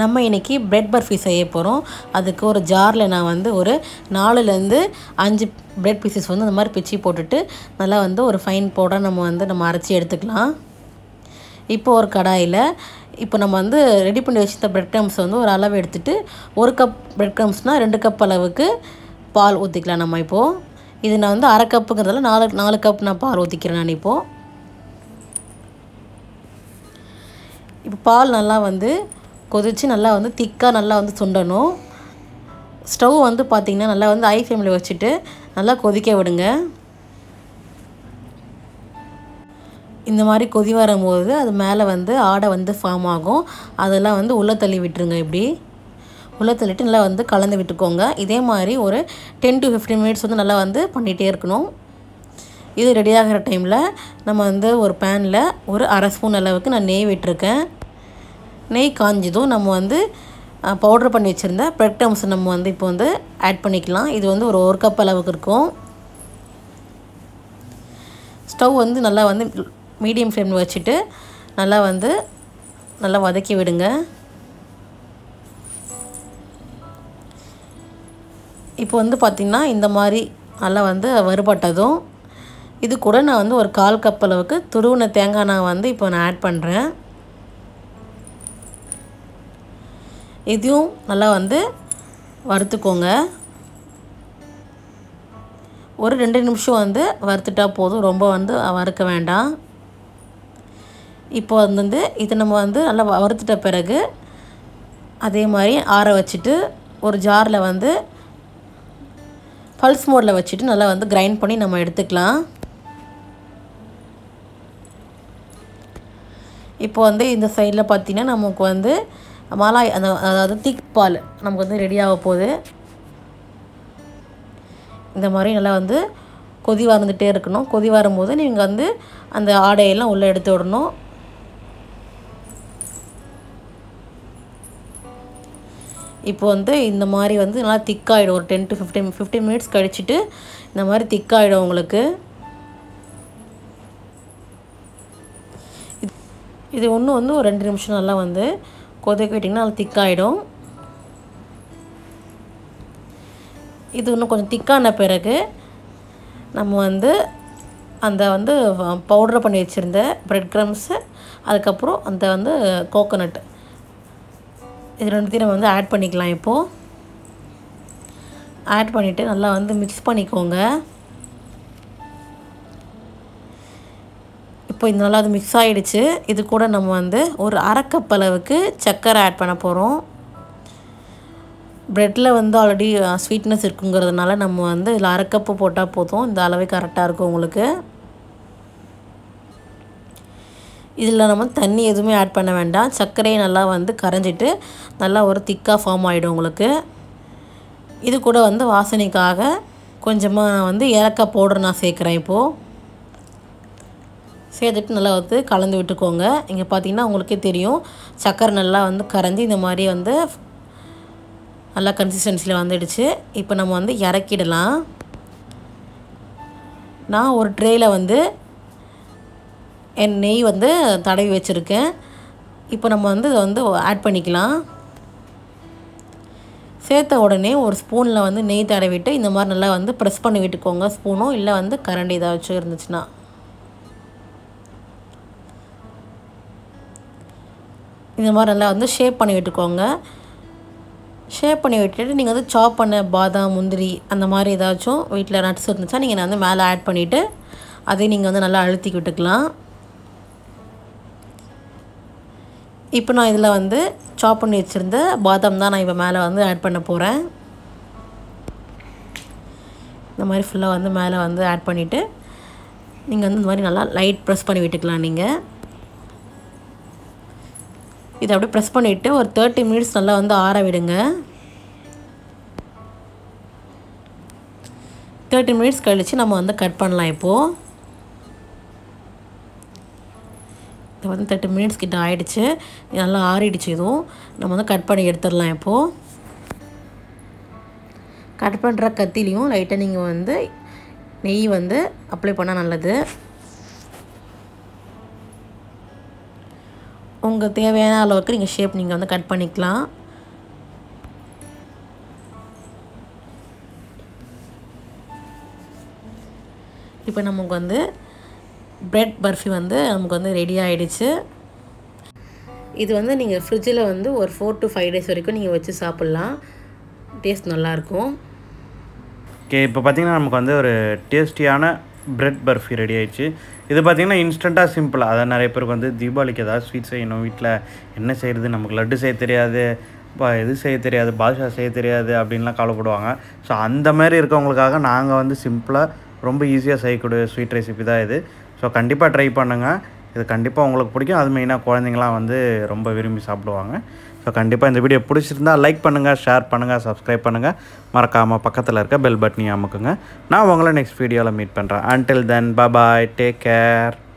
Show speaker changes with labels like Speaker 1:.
Speaker 1: நம்ம இன்றைக்கி பிரெட் பர்ஃபி செய்ய போகிறோம் அதுக்கு ஒரு ஜாரில் நான் வந்து ஒரு நாலுலேருந்து அஞ்சு பிரெட் பீசஸ் வந்து இந்த மாதிரி பிச்சு போட்டுட்டு நல்லா வந்து ஒரு ஃபைன் பவுடர் நம்ம வந்து நம்ம அரைச்சி எடுத்துக்கலாம் இப்போ ஒரு கடாயில் இப்போ நம்ம வந்து ரெடி பண்ணி வச்சிருந்த பிரெட் க்ரம்ஸ் வந்து ஒரு அளவு எடுத்துகிட்டு ஒரு கப் பிரெட் க்ரம்ஸ்னால் ரெண்டு கப் அளவுக்கு பால் ஊற்றிக்கலாம் நம்ம இப்போது இது நான் வந்து அரை கப்புங்கிறதால நாலு நாலு கப் நான் பால் ஊற்றிக்கிறேன் நான் இப்போது இப்போ பால் நல்லா வந்து கொதித்து நல்லா வந்து திக்காக நல்லா வந்து சுண்டணும் ஸ்டவ் வந்து பார்த்திங்கன்னா நல்லா வந்து ஐ ஃப்ளேமில் வச்சுட்டு நல்லா கொதிக்க விடுங்க இந்த மாதிரி கொதி வரும்போது அது மேலே வந்து ஆடை வந்து ஃபார்ம் ஆகும் அதெல்லாம் வந்து உள்ளே தள்ளி விட்டுருங்க இப்படி உள்ளே தள்ளிட்டு நல்லா வந்து கலந்து விட்டுக்கோங்க இதே மாதிரி ஒரு டென் டு ஃபிஃப்டீன் மினிட்ஸ் வந்து நல்லா வந்து பண்ணிகிட்டே இருக்கணும் இது ரெடி ஆகிற டைமில் நம்ம வந்து ஒரு பேனில் ஒரு அரை ஸ்பூன் அளவுக்கு நான் நெய் விட்டுருக்கேன் நெய் காஞ்சதும் நம்ம வந்து பவுட்ரு பண்ணி வச்சுருந்த ப்ரெட் க்ரம்ஸ் நம்ம வந்து இப்போ வந்து ஆட் பண்ணிக்கலாம் இது வந்து ஒரு ஒரு கப் அளவுக்கு இருக்கும் ஸ்டவ் வந்து நல்லா வந்து மீடியம் ஃப்ளேமில் வச்சுட்டு நல்லா வந்து நல்லா வதக்கி விடுங்க இப்போ வந்து பார்த்திங்கன்னா இந்த மாதிரி நல்லா வந்து வறுபட்டதும் இது கூட நான் வந்து ஒரு கால் கப் அளவுக்கு துருவின தேங்காய் நான் வந்து இப்போ நான் ஆட் பண்ணுறேன் இதையும் நல்லா வந்து வறுத்துக்கோங்க ஒரு ரெண்டு நிமிஷம் வந்து வறுத்துட்டா போதும் ரொம்ப வந்து வறுக்க வேண்டாம் இப்போ வந்து இதை நம்ம வந்து நல்லா வறுத்துட்ட பிறகு அதே மாதிரி ஆற வச்சுட்டு ஒரு ஜாரில் வந்து பல்ஸ் மோடில் வச்சுட்டு நல்லா வந்து கிரைண்ட் பண்ணி நம்ம எடுத்துக்கலாம் இப்போ வந்து இந்த சைடில் பார்த்திங்கன்னா நமக்கு வந்து மலாய் அந்த அதாவது திக் பால் நமக்கு வந்து ரெடி ஆக போகுது இந்த மாதிரி நல்லா வந்து கொதி வந்துகிட்டே இருக்கணும் கொதி வரும்போது நீங்கள் வந்து அந்த ஆடையெல்லாம் உள்ளே எடுத்து விடணும் இப்போ வந்து இந்த மாதிரி வந்து நல்லா திக்காகிடும் ஒரு ten to fifteen fifteen minutes கழிச்சிட்டு இந்த மாதிரி திக்காகிடும் உங்களுக்கு இது ஒன்று வந்து ஒரு ரெண்டு நிமிஷம் நல்லா வந்து கொதிக்க விட்டிங்கன்னா நல்லா திக்காகிடும் இது இன்னும் கொஞ்சம் திக்கான பிறகு நம்ம வந்து அந்த வந்து பவுட்ரு பண்ணி வச்சுருந்த ப்ரெட் க்ரம்ஸு அதுக்கப்புறம் அந்த வந்து கோகோனட் இது ரெண்டுத்தையும் நம்ம வந்து ஆட் பண்ணிக்கலாம் இப்போது ஆட் பண்ணிவிட்டு நல்லா வந்து மிக்ஸ் பண்ணிக்கோங்க இப்போ இது நல்லா அது மிக்ஸ் ஆகிடுச்சு இது கூட நம்ம வந்து ஒரு அரை கப் அளவுக்கு சர்க்கரை ஆட் பண்ண போகிறோம் ப்ரெட்டில் வந்து ஆல்ரெடி ஸ்வீட்னஸ் இருக்குங்கிறதுனால நம்ம வந்து இதில் அரை கப்பு போட்டால் போதும் இந்த அளவே கரெக்டாக இருக்கும் உங்களுக்கு இதில் நம்ம தண்ணி எதுவுமே ஆட் பண்ண வேண்டாம் சர்க்கரையை நல்லா வந்து கரைஞ்சிட்டு நல்லா ஒரு திக்காக ஃபார்ம் ஆகிடும் உங்களுக்கு இது கூட வந்து வாசனைக்காக கொஞ்சமாக நான் வந்து ஏலக்காய் பவுடர் நான் சேர்க்குறேன் இப்போது சேர்த்துட்டு நல்லா வந்து கலந்து விட்டுக்கோங்க இங்கே பார்த்தீங்கன்னா உங்களுக்கே தெரியும் சர்க்கரை நல்லா வந்து கரைஞ்சி இந்த மாதிரி வந்து நல்லா கன்சிஸ்டன்சியில் வந்துடுச்சு இப்போ நம்ம வந்து இறக்கிடலாம் நான் ஒரு ட்ரேயில் வந்து என் நெய் வந்து தடவி வச்சுருக்கேன் இப்போ நம்ம வந்து இதை வந்து ஆட் பண்ணிக்கலாம் சேர்த்த உடனே ஒரு ஸ்பூனில் வந்து நெய் தடவிட்டு இந்த மாதிரி நல்லா வந்து ப்ரெஸ் பண்ணி விட்டுக்கோங்க ஸ்பூனும் இல்லை வந்து கரண்டி ஏதாச்சும் இருந்துச்சுன்னா இந்த மாதிரி நல்லா வந்து ஷேப் பண்ணி விட்டுக்கோங்க ஷேப் பண்ணி விட்டுட்டு நீங்கள் வந்து சாப் பண்ண பாதாம் முந்திரி அந்த மாதிரி ஏதாச்சும் வீட்டில் நட்ஸ் இருந்துச்சா நீங்கள் வந்து மேலே ஆட் பண்ணிவிட்டு அதையும் நீங்கள் வந்து நல்லா அழுத்தி விட்டுக்கலாம் இப்போ நான் இதில் வந்து சாப் பண்ணி வச்சுருந்த பாதாம் தான் நான் இப்போ மேலே வந்து ஆட் பண்ண போகிறேன் இந்த மாதிரி ஃபுல்லாக வந்து மேலே வந்து ஆட் பண்ணிவிட்டு நீங்கள் வந்து இந்த மாதிரி நல்லா லைட் ப்ரெஸ் பண்ணி விட்டுக்கலாம் நீங்கள் இதை அப்படியே ப்ரெஸ் பண்ணிவிட்டு ஒரு தேர்ட்டி மினிட்ஸ் நல்லா வந்து ஆற விடுங்க தேர்ட்டி மினிட்ஸ் கழித்து நம்ம வந்து கட் பண்ணலாம் இப்போது இது வந்து தேர்ட்டி மினிட்ஸ் கிட்ட ஆகிடுச்சு நல்லா ஆறிடுச்சு இதுவும் நம்ம வந்து கட் பண்ணி எடுத்துடலாம் இப்போது கட் பண்ணுற கத்திலையும் லைட்டாக நீங்கள் வந்து நெய் வந்து அப்ளை பண்ணால் நல்லது உங்கள் தேவையான அளவுக்கு நீங்கள் ஷேப் நீங்கள் வந்து கட் பண்ணிக்கலாம் இப்போ நமக்கு வந்து பிரெட் பர்ஃபி வந்து நமக்கு வந்து ரெடி ஆகிடுச்சு இது வந்து நீங்கள் ஃப்ரிட்ஜில் வந்து ஒரு ஃபோர் டு ஃபைவ் டேஸ் வரைக்கும் நீங்கள் வச்சு சாப்பிட்லாம் டேஸ்ட் நல்லாயிருக்கும்
Speaker 2: ஓகே இப்போ பார்த்தீங்கன்னா நமக்கு வந்து ஒரு டேஸ்டியான பிரெட் பர்ஃபி ரெடி ஆயிடுச்சு இது பார்த்தீங்கன்னா இன்ஸ்டண்ட்டாக சிம்பிளாக அதாவது நிறைய பேருக்கு வந்து தீபாவளிக்கு ஏதாவது ஸ்வீட் செய்யணும் வீட்டில் என்ன செய்கிறது நமக்கு லட்டு செய்ய தெரியாது பா எது செய்ய தெரியாது பாதுஷா செய்ய தெரியாது அப்படின்லாம் கவலைப்படுவாங்க ஸோ அந்த மாதிரி இருக்கவங்களுக்காக நாங்கள் வந்து சிம்பிளாக ரொம்ப ஈஸியாக செய்யக்கூடிய ஸ்வீட் ரெசிபி தான் இது ஸோ கண்டிப்பாக ட்ரை பண்ணுங்கள் இது கண்டிப்பாக உங்களுக்கு பிடிக்கும் அது மெயினாக குழந்தைங்களாம் வந்து ரொம்ப விரும்பி சாப்பிடுவாங்க ஸோ கண்டிப்பாக இந்த வீடியோ பிடிச்சிருந்தா லைக் பண்ணுங்கள் ஷேர் பண்ணுங்கள் சப்ஸ்கிரைப் பண்ணுங்கள் மறக்காமல் பக்கத்தில் இருக்க பெல் பட்டனையும் அமுக்குங்க நான் உங்களை நெக்ஸ்ட் வீடியோவில் மீட் பண்ணுறேன் until then bye bye take care